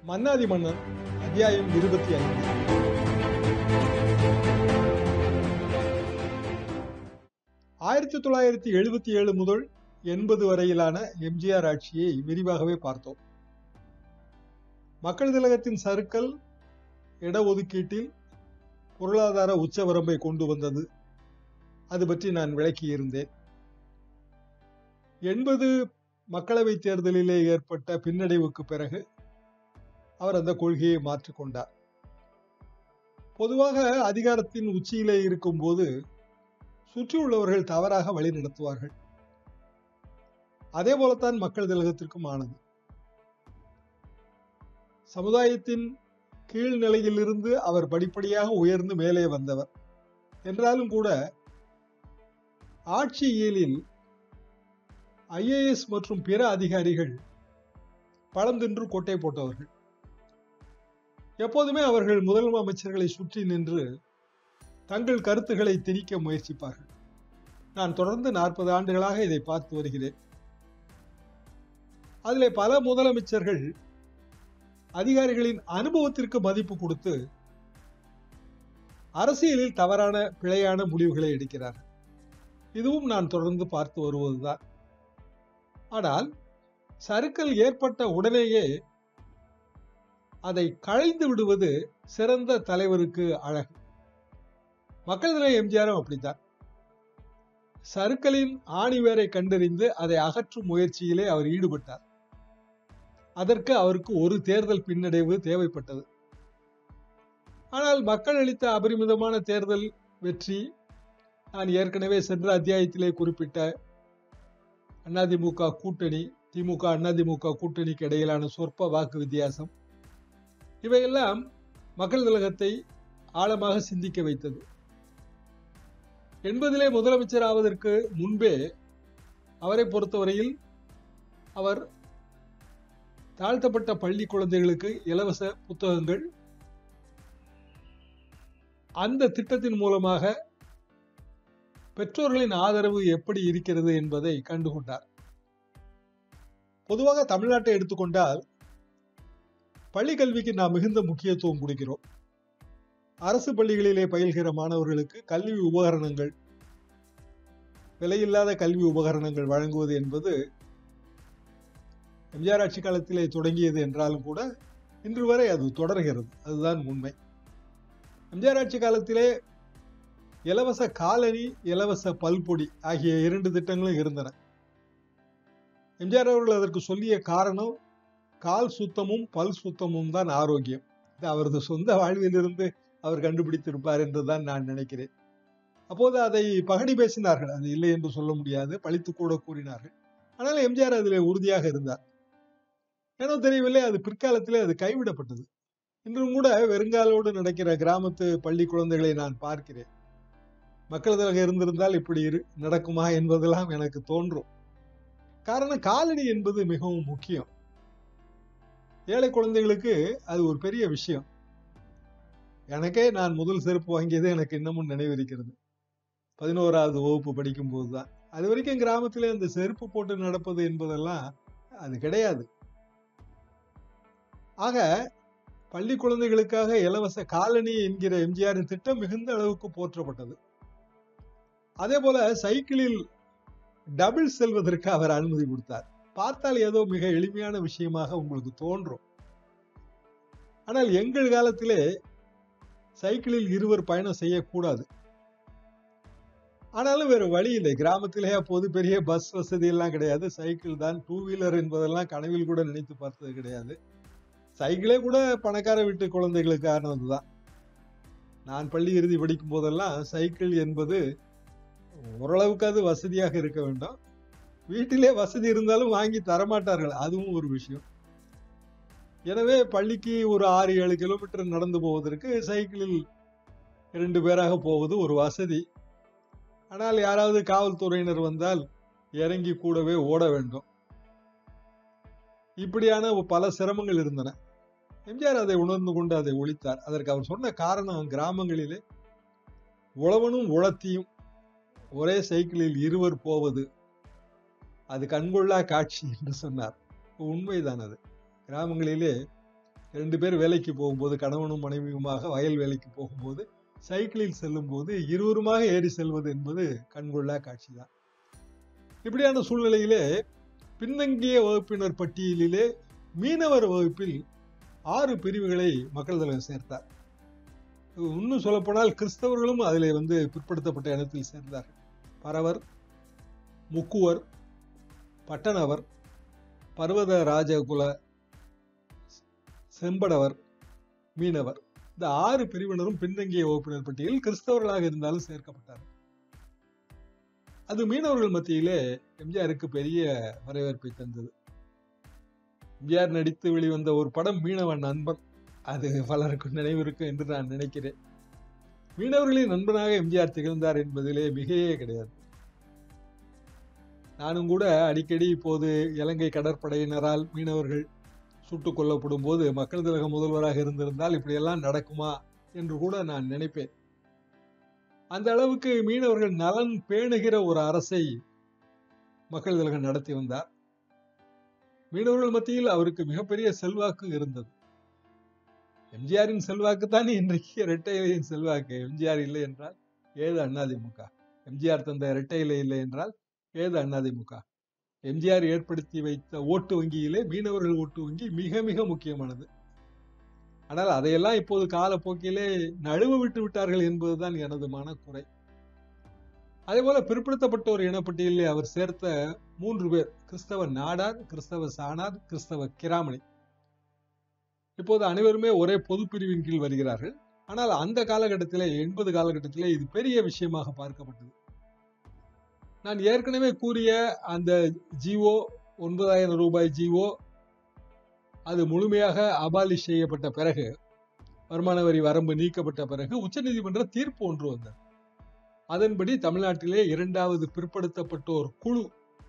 மன்னாதி மன்னன் அத்தியாயம் இருபத்தி ஐந்து ஆயிரத்தி தொள்ளாயிரத்தி எழுபத்தி ஏழு முதல் எண்பது வரையிலான எம்ஜிஆர் ஆட்சியை விரிவாகவே பார்த்தோம் மக்கள் திலகத்தின் சறுக்கல் இடஒதுக்கீட்டில் பொருளாதார உச்சவரம்பை கொண்டு வந்தது அது பற்றி நான் விளக்கியிருந்தேன் எண்பது மக்களவைத் தேர்தலிலே ஏற்பட்ட பின்னடைவுக்கு பிறகு அவர் அந்த கொள்கையை மாற்றிக்கொண்டார் பொதுவாக அதிகாரத்தின் உச்சியிலே இருக்கும்போது சுற்றியுள்ளவர்கள் தவறாக வழி நடத்துவார்கள் அதே போலத்தான் மக்கள் திலகத்திற்கும் ஆனது சமுதாயத்தின் கீழ்நிலையிலிருந்து அவர் படிப்படியாக உயர்ந்து மேலே வந்தவர் என்றாலும் கூட ஆட்சி இயலில் ஐஏஎஸ் மற்றும் பிற அதிகாரிகள் பழம் தின்று கொட்டை போட்டவர்கள் எப்போதுமே அவர்கள் முதல் அமைச்சர்களை சுற்றி நின்று தங்கள் கருத்துக்களை திணிக்க முயற்சிப்பார்கள் நான் தொடர்ந்து நாற்பது ஆண்டுகளாக இதை பார்த்து வருகிறேன் அதிலே பல முதலமைச்சர்கள் அதிகாரிகளின் அனுபவத்திற்கு மதிப்பு கொடுத்து அரசியலில் தவறான பிழையான முடிவுகளை எடுக்கிறார்கள் இதுவும் நான் தொடர்ந்து பார்த்து வருவதுதான் ஆனால் சறுக்கல் ஏற்பட்ட உடனேயே அதை களைந்து விடுவது சிறந்த தலைவருக்கு அழகு மக்கள் நிலை எம்ஜிஆரும் அப்படித்தான் சறுக்கலின் ஆணிவேரை கண்டறிந்து அதை அகற்றும் முயற்சியிலே அவர் ஈடுபட்டார் அதற்கு அவருக்கு ஒரு தேர்தல் பின்னடைவு தேவைப்பட்டது ஆனால் மக்கள் அளித்த அபரிமிதமான தேர்தல் வெற்றி நான் ஏற்கனவே சென்ற அத்தியாயத்திலே குறிப்பிட்ட அதிமுக கூட்டணி திமுக அதிமுக கூட்டணிக்கு இடையிலான சொற்ப வாக்கு வித்தியாசம் இவையெல்லாம் மக்கள் திலகத்தை ஆழமாக சிந்திக்க வைத்தது எண்பதிலே முதலமைச்சர் ஆவதற்கு முன்பே அவரை பொறுத்தவரையில் அவர் தாழ்த்தப்பட்ட பள்ளி குழந்தைகளுக்கு இலவச புத்தகங்கள் அந்த திட்டத்தின் மூலமாக பெற்றோர்களின் ஆதரவு எப்படி இருக்கிறது என்பதை கண்டுகொண்டார் பொதுவாக தமிழ்நாட்டை எடுத்துக்கொண்டால் பள்ளி கல்விக்கு நாம் மிகுந்த முக்கியத்துவம் கொடுக்கிறோம் அரசு பள்ளிகளிலே பயில்கிற மாணவர்களுக்கு கல்வி உபகரணங்கள் விலையில்லாத கல்வி உபகரணங்கள் வழங்குவது என்பது எம்ஜிஆர் ஆட்சி காலத்திலே தொடங்கியது என்றாலும் கூட இன்று வரை அது தொடர்கிறது அதுதான் உண்மை எம்ஜிஆர் ஆட்சி காலத்திலே இலவச காலணி இலவச பல்பொடி ஆகிய இரண்டு திட்டங்களும் இருந்தன எம்ஜிஆர் அவர்கள் அதற்கு சொல்லிய காரணம் கால் சுத்தமும் பல் சுத்தமும் தான் ஆரோக்கியம் இது அவரது சொந்த வாழ்விலிருந்து அவர் கண்டுபிடித்திருப்பார் என்றுதான் நான் நினைக்கிறேன் அப்போது அதை பகடி பேசினார்கள் அது இல்லை என்று சொல்ல முடியாது பழித்து கூட கூறினார்கள் ஆனால் எம்ஜிஆர் அதில் உறுதியாக இருந்தார் ஏனோ தெரியவில்லை அது பிற்காலத்திலே அது கைவிடப்பட்டது இன்றும் கூட வெறுங்காலோடு நடக்கிற கிராமத்து பள்ளி குழந்தைகளை நான் பார்க்கிறேன் மக்கள் திலகம் இருந்திருந்தால் இப்படி இரு நடக்குமா என்பதெல்லாம் எனக்கு தோன்றும் காரணம் காலணி என்பது மிகவும் முக்கியம் ஏழை குழந்தைகளுக்கு அது ஒரு பெரிய விஷயம் எனக்கே நான் முதல் செருப்பு வாங்கியது எனக்கு இன்னமும் நினைவிருக்கிறது பதினோராவது வகுப்பு படிக்கும் போதுதான் அது வரைக்கும் கிராமத்திலே அந்த செருப்பு போட்டு நடப்பது என்பதெல்லாம் அது கிடையாது ஆக பள்ளி குழந்தைகளுக்காக இலவச காலனி என்கிற எம்ஜிஆரின் திட்டம் மிகுந்த அளவுக்கு போற்றப்பட்டது அதே போல சைக்கிளில் டபுள் செல்வதற்கு அவர் அனுமதி கொடுத்தார் பார்த்தால் ஏதோ மிக எளிமையான விஷயமாக உங்களுக்கு தோன்றும் ஆனால் எங்கள் காலத்திலே சைக்கிளில் இருவர் பயணம் செய்யக்கூடாது ஆனாலும் வேறு வழி இல்லை கிராமத்திலே அப்போது பெரிய பஸ் வசதி எல்லாம் கிடையாது சைக்கிள் தான் டூ வீலர் என்பதெல்லாம் கனவில் கூட நினைத்து பார்த்தது கிடையாது சைக்கிளே கூட பணக்கார வீட்டு குழந்தைகளுக்கானதுதான் நான் பள்ளி இறுதி படிக்கும் போதெல்லாம் சைக்கிள் என்பது ஓரளவுக்கு அது வசதியாக இருக்க வேண்டும் வீட்டிலே வசதி இருந்தாலும் வாங்கி தரமாட்டார்கள் அதுவும் ஒரு விஷயம் எனவே பள்ளிக்கு ஒரு ஆறு ஏழு கிலோமீட்டர் நடந்து போவதற்கு சைக்கிளில் இரண்டு பேராக போவது ஒரு வசதி ஆனால் யாராவது காவல்துறையினர் வந்தால் இறங்கி கூடவே ஓட வேண்டும் இப்படியான பல சிரமங்கள் இருந்தன எம்ஜிஆர் அதை உணர்ந்து கொண்டு அதை ஒழித்தார் அதற்கு அவர் சொன்ன காரணம் கிராமங்களிலே உழவனும் உழத்தியும் ஒரே சைக்கிளில் இருவர் போவது அது கண்கொள்ளா காட்சி என்று சொன்னார் உண்மைதான் அது கிராமங்களிலே ரெண்டு பேர் வேலைக்கு போகும்போது கணவனும் மனைவியுமாக வயல் வேலைக்கு போகும்போது சைக்கிளில் செல்லும் போது இருவருமாக ஏறி செல்வது என்பது கண்கொள்ளா காட்சிதான் இப்படியான சூழ்நிலையிலே பின்தங்கிய வகுப்பினர் பட்டியலிலே மீனவர் வகுப்பில் ஆறு பிரிவுகளை மக்கள் தலைவர் சேர்த்தார் இன்னும் சொல்லப்போனால் கிறிஸ்தவர்களும் அதிலே வந்து பிற்படுத்தப்பட்ட இனத்தில் சேர்ந்தார்கள் பரவர் முக்குவர் பட்டணவர் பர்வத ராஜகுல செம்படவர் மீனவர் இந்த ஆறு பிரிவினரும் பின்தங்கிய வகுப்பினர் பட்டியலில் கிறிஸ்தவர்களாக இருந்தாலும் சேர்க்கப்பட்டார்கள் அது மீனவர்கள் மத்தியிலே எம்ஜிஆருக்கு பெரிய வரவேற்பை தந்தது எம்ஜிஆர் நடித்து வெளிவந்த ஒரு படம் மீனவன் நண்பன் அது பலருக்கு நினைவிருக்கும் என்று நான் நினைக்கிறேன் மீனவர்களின் நண்பனாக எம்ஜிஆர் திகழ்ந்தார் என்பதிலே மிகையே கிடையாது நானும் கூட அடிக்கடி இப்போது இலங்கை கடற்படையினரால் மீனவர்கள் சுட்டுக் கொல்லப்படும் போது மக்கள் திலக முதல்வராக இருந்திருந்தால் இப்படியெல்லாம் நடக்குமா என்று கூட நான் நினைப்பேன் அந்த அளவுக்கு மீனவர்கள் நலன் பேணுகிற ஒரு அரசை மக்கள் திலகம் நடத்தி வந்தார் மீனவர்கள் மத்தியில் அவருக்கு மிகப்பெரிய செல்வாக்கு இருந்தது எம்ஜிஆரின் செல்வாக்கு தான் இன்றைக்கு இரட்டை இலையின் செல்வாக்கு எம்ஜிஆர் இல்லை என்றால் ஏது அண்ணாதிமுக எம்ஜிஆர் தந்த இரட்டை இலை இல்லை என்றால் ஏது அண்ணாதிமுக எம்ஜிஆர் ஏற்படுத்தி வைத்த ஓட்டு வங்கியிலே மீனவர்கள் ஓட்டு வங்கி மிக மிக முக்கியமானது ஆனால் அதையெல்லாம் இப்போது காலப்போக்கிலே நழுவ விட்டு விட்டார்கள் என்பதுதான் எனது மனக்குறை அதே போல பிற்படுத்தப்பட்ட ஒரு இனப்பட்டியலிலே அவர் சேர்த்த மூன்று பேர் கிறிஸ்தவ நாடார் கிறிஸ்தவ சாணார் கிறிஸ்தவ கிராமணி இப்போது அனைவருமே ஒரே பொது பிரிவின் கீழ் வருகிறார்கள் ஆனால் அந்த காலகட்டத்திலே எண்பது காலகட்டத்திலே இது பெரிய விஷயமாக பார்க்கப்பட்டது நான் ஏற்கனவே கூறிய அந்த ஜிஓ ஒன்பதாயிரம் ரூபாய் ஜிஓ அது முழுமையாக அபாலிஷ் செய்யப்பட்ட பிறகு வருமான வரி வரம்பு நீக்கப்பட்ட பிறகு உச்சநீதிமன்ற தீர்ப்பு ஒன்று வந்தது அதன்படி தமிழ்நாட்டிலே இரண்டாவது பிற்படுத்தப்பட்டோர் குழு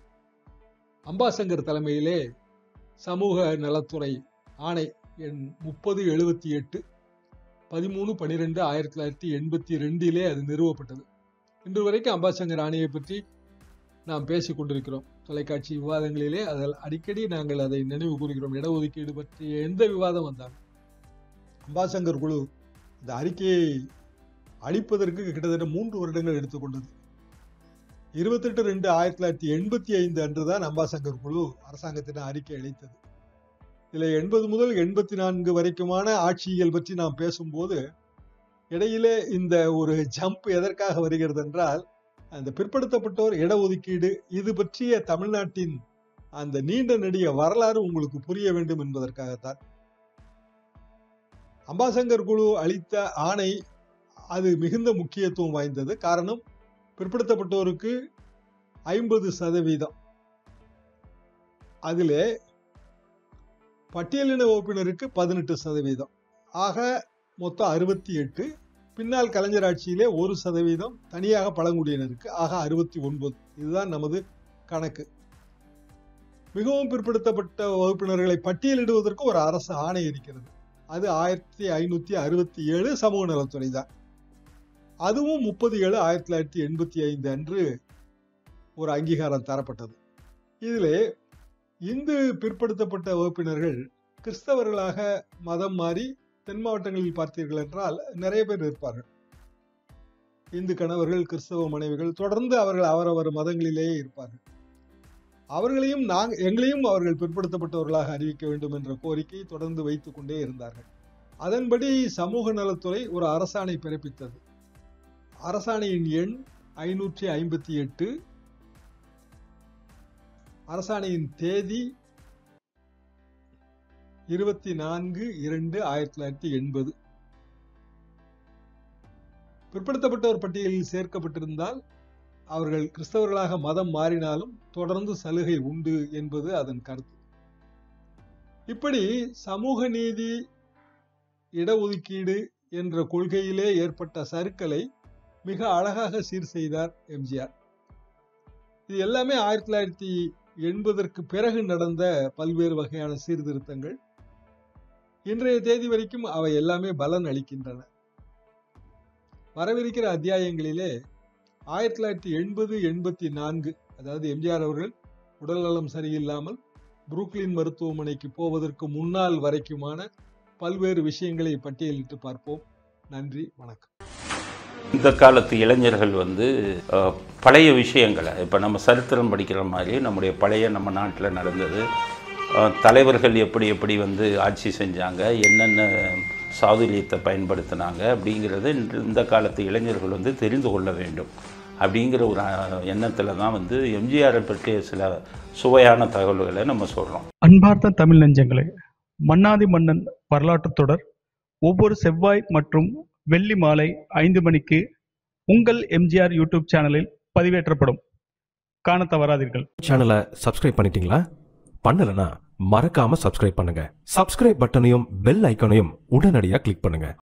அம்பாசங்கர் தலைமையிலே சமூக நலத்துறை ஆணை எண் முப்பது எழுபத்தி எட்டு பதிமூணு பனிரெண்டு ஆயிரத்தி தொள்ளாயிரத்தி எண்பத்தி ரெண்டிலே அது நிறுவப்பட்டது இன்று வரைக்கும் அம்பாசங்கர் ஆணையை பற்றி நாம் பேசிக் கொண்டிருக்கிறோம் தொலைக்காட்சி விவாதங்களிலே அதில் அடிக்கடி நாங்கள் அதை நினைவு கூறுகிறோம் இடஒதுக்கீடு பற்றிய எந்த விவாதம் வந்தாலும் அம்பாசங்கர் குழு இந்த அறிக்கையை அளிப்பதற்கு கிட்டத்தட்ட மூன்று வருடங்கள் எடுத்துக்கொண்டது இருபத்தெட்டு ரெண்டு ஆயிரத்தி தொள்ளாயிரத்தி எண்பத்தி ஐந்து அன்றுதான் அம்பாசங்கர் குழு அரசாங்கத்திடம் அறிக்கை அளித்தது இதுல எண்பது முதல் எண்பத்தி நான்கு வரைக்குமான ஆட்சியியல் பற்றி நாம் பேசும்போது இடையிலே இந்த ஒரு ஜம்ப் எதற்காக வருகிறது என்றால் அந்த பிற்படுத்தப்பட்டோர் இடஒதுக்கீடு இது பற்றிய தமிழ்நாட்டின் அந்த நீண்ட நெடிய வரலாறு உங்களுக்கு புரிய வேண்டும் என்பதற்காகத்தான் அம்பாசங்கர் குழு அளித்த ஆணை அது மிகுந்த முக்கியத்துவம் வாய்ந்தது காரணம் பிற்படுத்தப்பட்டோருக்கு ஐம்பது சதவீதம் அதிலே பட்டியலின வகுப்பினருக்கு பதினெட்டு சதவீதம் ஆக மொத்தம் அறுபத்தி எட்டு பின்னால் கலைஞர் ஆட்சியிலே ஒரு சதவீதம் தனியாக பழங்குடியினருக்கு ஆக அறுபத்தி ஒன்பது இதுதான் நமது கணக்கு மிகவும் பிற்படுத்தப்பட்ட வகுப்பினர்களை பட்டியலிடுவதற்கு ஒரு அரசு ஆணை இருக்கிறது அது ஆயிரத்தி ஐநூத்தி அறுபத்தி ஏழு சமூக நலத்துறை தான் அதுவும் முப்பது ஏழு ஆயிரத்தி தொள்ளாயிரத்தி எண்பத்தி ஐந்து அன்று ஒரு அங்கீகாரம் தரப்பட்டது இதிலே இந்து பிற்படுத்தப்பட்ட வகுப்பினர்கள் கிறிஸ்தவர்களாக மதம் மாறி தென் மாவட்டங்களில் பார்த்தீர்கள் என்றால் நிறைய பேர் இருப்பார்கள் இந்து கணவர்கள் கிறிஸ்தவ மனைவிகள் தொடர்ந்து அவர்கள் அவரவர் மதங்களிலேயே இருப்பார்கள் அவர்களையும் நாங் எங்களையும் அவர்கள் பிற்படுத்தப்பட்டவர்களாக அறிவிக்க வேண்டும் என்ற கோரிக்கை தொடர்ந்து வைத்துக் கொண்டே இருந்தார்கள் அதன்படி சமூக நலத்துறை ஒரு அரசாணை பிறப்பித்தது அரசாணையின் எண் ஐநூற்றி ஐம்பத்தி எட்டு அரசாணையின் தேதி இருபத்தி நான்கு இரண்டு ஆயிரத்தி தொள்ளாயிரத்தி எண்பது பிற்படுத்தப்பட்டோர் பட்டியலில் சேர்க்கப்பட்டிருந்தால் அவர்கள் கிறிஸ்தவர்களாக மதம் மாறினாலும் தொடர்ந்து சலுகை உண்டு என்பது அதன் கருத்து இப்படி சமூக நீதி இடஒதுக்கீடு என்ற கொள்கையிலே ஏற்பட்ட சறுக்கலை மிக அழகாக சீர் செய்தார் எம்ஜிஆர் இது எல்லாமே ஆயிரத்தி தொள்ளாயிரத்தி எண்பதற்கு பிறகு நடந்த பல்வேறு வகையான சீர்திருத்தங்கள் இன்றைய தேதி வரைக்கும் அவை எல்லாமே பலன் அளிக்கின்றன வரவிருக்கிற அத்தியாயங்களிலே ஆயிரத்தி தொள்ளாயிரத்தி எண்பது எண்பத்தி நான்கு அதாவது எம்ஜிஆர் அவர்கள் உடல்நலம் சரியில்லாமல் புரூக்லின் மருத்துவமனைக்கு போவதற்கு முன்னால் வரைக்குமான பல்வேறு விஷயங்களை பட்டியலிட்டு பார்ப்போம் நன்றி வணக்கம் இந்த காலத்து இளைஞர்கள் வந்து அஹ், பழைய விஷயங்களை இப்போ நம்ம சரித்திரம் படிக்கிற மாதிரி நம்முடைய பழைய நம்ம நாட்டில் நடந்தது அஹ், தலைவர்கள் எப்படி எப்படி வந்து ஆட்சி செஞ்சாங்க என்னென்ன சாதுரியத்தை பயன்படுத்தினாங்க அப்படிங்கிறத இன்று இந்த காலத்து இளைஞர்கள் வந்து தெரிந்து கொள்ள வேண்டும் அப்படிங்கிற ஒரு எண்ணத்தில் தான் வந்து எம்ஜிஆரை பற்றிய சில சுவையான தகவல்களை நம்ம சொல்கிறோம் அன்பார்ந்த தமிழ் நெஞ்சங்களே மன்னாதி மன்னன் வரலாற்றுத் தொடர் ஒவ்வொரு செவ்வாய் மற்றும் வெள்ளி மாலை ஐந்து மணிக்கு உங்கள் எம்ஜிஆர் யூடியூப் சேனலில் பதிவேற்றப்படும் காண தவறாதீர்கள் சேனலை சப்ஸ்கிரைப் பண்ணிட்டீங்களா பண்ணலனா மறக்காம சப்ஸ்கிரைப் பண்ணுங்க சப்ஸ்கிரைப் பட்டனையும் பெல் ஐகானையும் உடனடியாக கிளிக் பண்ணுங்க